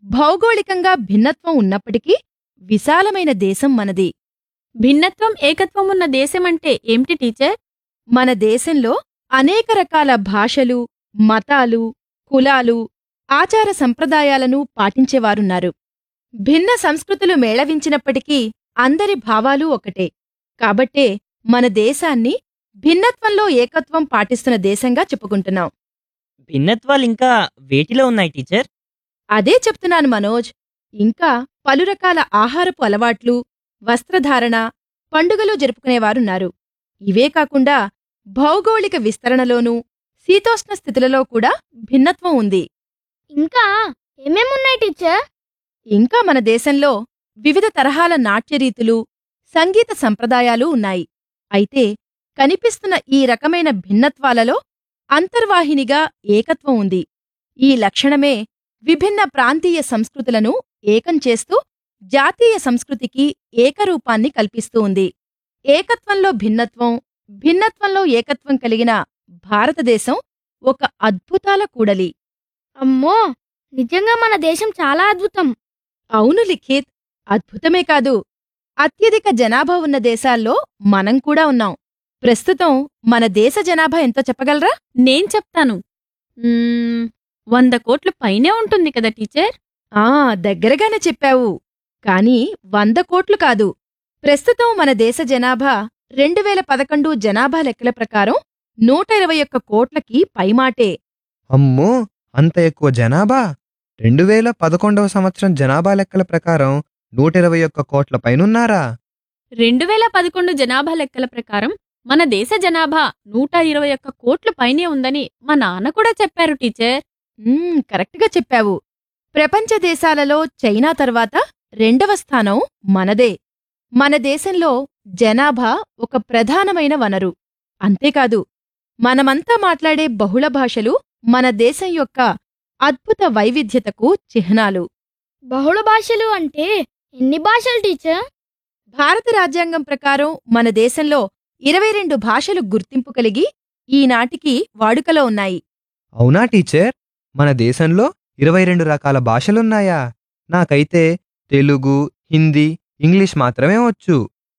భౌగోళికంగా భిన్నత్వం ఉన్నప్పటికీ విశాలమైన దేశం మనది భిన్నత్వం ఏకత్వం ఉన్న దేశమంటే ఏమిటి టీచర్ మన దేశంలో అనేక రకాల భాషలు మతాలు కులాలు ఆచార సంప్రదాయాలను పాటించేవారున్నారు భిన్న సంస్కృతులు మేళవించినప్పటికీ అందరి భావాలు ఒకటే కాబట్టే మన దేశాన్ని భిన్నత్వంలో ఏకత్వం పాటిస్తున్న దేశంగా చెప్పుకుంటున్నాం భిన్నత్వాలు ఇంకా వేటిలో ఉన్నాయి టీచర్ అదే చెప్తున్నాను మనోజ్ ఇంకా పలు రకాల ఆహారపు అలవాట్లు వస్త్రధారణ పండుగలు జరుపుకునేవారున్నారు ఇవే కాకుండా భౌగోళిక విస్తరణలోనూ శీతోష్ణ స్థితులలో కూడా భిన్నత్వం ఉంది ఇంకా ఏమేమున్నాయి టీచర్ ఇంకా మన దేశంలో వివిధ తరహాల నాట్యరీతులు సంగీత సంప్రదాయాలు ఉన్నాయి అయితే కనిపిస్తున్న ఈ రకమైన భిన్నత్వాలలో అంతర్వాహినిగా ఏకత్వం ఉంది ఈ లక్షణమే విభిన్న ప్రాంతీయ సంస్కృతులను ఏకం చేస్తూ జాతీయ సంస్కృతికి ఏకరూపాన్ని కల్పిస్తూ ఉంది ఏకత్వంలో భిన్నత్వం భిన్నత్వంలో ఏకత్వం కలిగిన భారతదేశం ఒక అద్భుతాల కూడలి అమ్మో నిజంగా మన దేశం చాలా అద్భుతం అవును లిఖిత్ అద్భుతమే కాదు అత్యధిక జనాభా ఉన్న దేశాల్లో మనం కూడా ఉన్నాం ప్రస్తుతం మన దేశ జనాభా ఎంతో చెప్పగలరా నేను చెప్తాను మ్మ్, వంద కోట్ల పైనే ఉంటుంది కదా టీచర్ ఆ దగ్గరగానే చెప్పావు కాని వంద కోట్లు కాదు ప్రస్తుతం మన దేశ జనాభా రెండు వేల పదకొండు జనాభా లెక్కల ప్రకారం నూట ఇరవై ఒక్క కోట్లకి పైమాటే అమ్మో అంత ఎక్కువ జనాభా రెండు వేల పదకొండవ సంవత్సరం జనాభా లెక్కల ప్రకారం నూట ఇరవై ఒక్క కోట్ల పైనున్నారా రెండు వేల పదకొండు జనాభా లెక్కల ప్రకారం మన దేశ జనాభా నూట ఇరవై ఒక్క కోట్ల పైనే ఉందని మా నాన్న కూడా చెప్పారు టీచర్ మ్మ్, కరెక్ట్గా చెప్పావు ప్రపంచ దేశాలలో చైనా తర్వాత రెండవ స్థానం మనదే మన దేశంలో జనాభా ఒక ప్రధానమైన వనరు అంతేకాదు మనమంతా మాట్లాడే బహుళ భాషలు మన దేశం యొక్క అద్భుత వైవిధ్యతకు చిహ్నాలు బహుళ భాషలు అంటే ఎన్ని భాషలు టీచర్ భారత రాజ్యాంగం ప్రకారం మన దేశంలో ఇరవై రెండు భాషలు గుర్తింపు కలిగి ఈనాటికి వాడుకలో ఉన్నాయి అవునా టీచర్ మన దేశంలో ఇరవై రెండు రకాల భాషలున్నాయా నాకైతే తెలుగు హిందీ ఇంగ్లీష్ మాత్రమే వచ్చు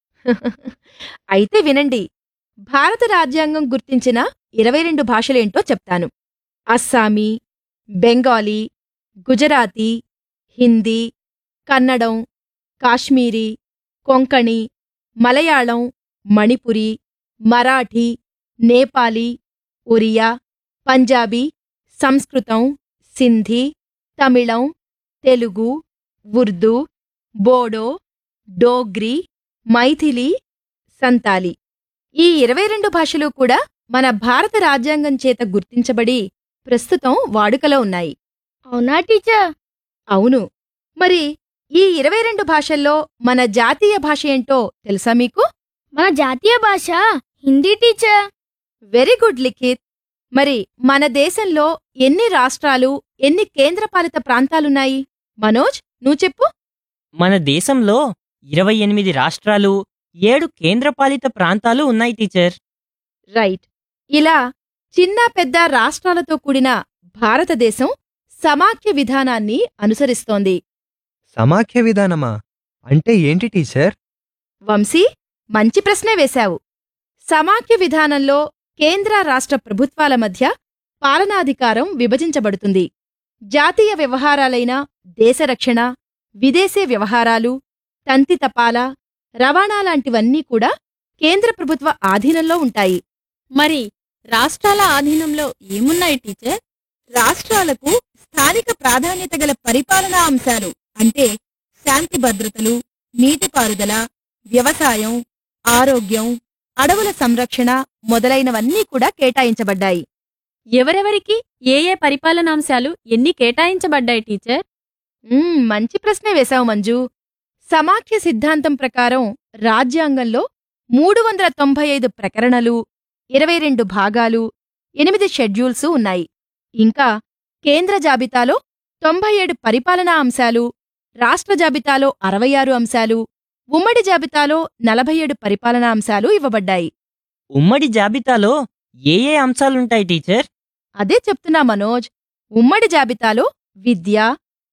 అయితే వినండి భారత రాజ్యాంగం గుర్తించిన ఇరవై రెండు భాషలేంటో చెప్తాను అస్సామీ బెంగాలీ గుజరాతీ హిందీ కన్నడం కాశ్మీరీ కొంకణి మలయాళం మణిపురి మరాఠీ నేపాలీ ఒరియా పంజాబీ సంస్కృతం సింధీ తమిళం తెలుగు ఉర్దూ బోడో డోగ్రీ మైథిలి సంతాలి ఈ ఇరవై రెండు భాషలు కూడా మన భారత రాజ్యాంగం చేత గుర్తించబడి ప్రస్తుతం వాడుకలో ఉన్నాయి అవునా టీచర్ అవును మరి ఈ ఇరవై రెండు భాషల్లో మన జాతీయ భాష ఏంటో తెలుసా మీకు మన జాతీయ భాష Hindi teacher very good Likhit మరి మన దేశంలో ఎన్ని రాష్ట్రాలు ఎన్ని కేంద్రపాలిత ప్రాంతాలున్నాయి మనోజ్ నువ్వు చెప్పు మన దేశంలో ఇరవై ఎనిమిది రాష్ట్రాలు ఏడు కేంద్రపాలిత ప్రాంతాలు ఉన్నాయి టీచర్ రైట్ ఇలా చిన్న పెద్ద రాష్ట్రాలతో కూడిన భారతదేశం సమాఖ్య విధానాన్ని అనుసరిస్తోంది సమాఖ్య విధానమా అంటే ఏంటి టీచర్ వంశీ మంచి ప్రశ్నే వేశావు సమాఖ్య విధానంలో కేంద్ర రాష్ట్ర ప్రభుత్వాల మధ్య పాలనాధికారం విభజించబడుతుంది జాతీయ వ్యవహారాలైన దేశరక్షణ విదేశీ వ్యవహారాలు తంతి తపాలా రవాణా లాంటివన్నీ కూడా కేంద్ర ప్రభుత్వ ఆధీనంలో ఉంటాయి మరి రాష్ట్రాల ఆధీనంలో ఏమున్నాయి టీచర్ రాష్ట్రాలకు స్థానిక ప్రాధాన్యత గల పరిపాలనా అంశాలు అంటే శాంతి భద్రతలు నీటిపారుదల వ్యవసాయం ఆరోగ్యం అడవుల సంరక్షణ మొదలైనవన్నీ కూడా కేటాయించబడ్డాయి ఎవరెవరికి ఏ ఏ పరిపాలనాంశాలు ఎన్ని కేటాయించబడ్డాయి టీచర్ మ్మ్, మంచి ప్రశ్నే వేశావు మంజు సమాఖ్య సిద్ధాంతం ప్రకారం రాజ్యాంగంలో మూడు వందల తొంభై ఐదు ప్రకరణలు ఇరవై రెండు భాగాలు ఎనిమిది షెడ్యూల్సు ఉన్నాయి ఇంకా కేంద్ర జాబితాలో తొంభై ఏడు పరిపాలనా అంశాలు రాష్ట్ర జాబితాలో అరవై ఆరు అంశాలు ఉమ్మడి జాబితాలో నలభై ఏడు పరిపాలనా అంశాలు ఇవ్వబడ్డాయి ఉమ్మడి జాబితాలో ఏ ఏ అంశాలుంటాయి టీచర్ అదే చెప్తున్నా మనోజ్ ఉమ్మడి జాబితాలో విద్య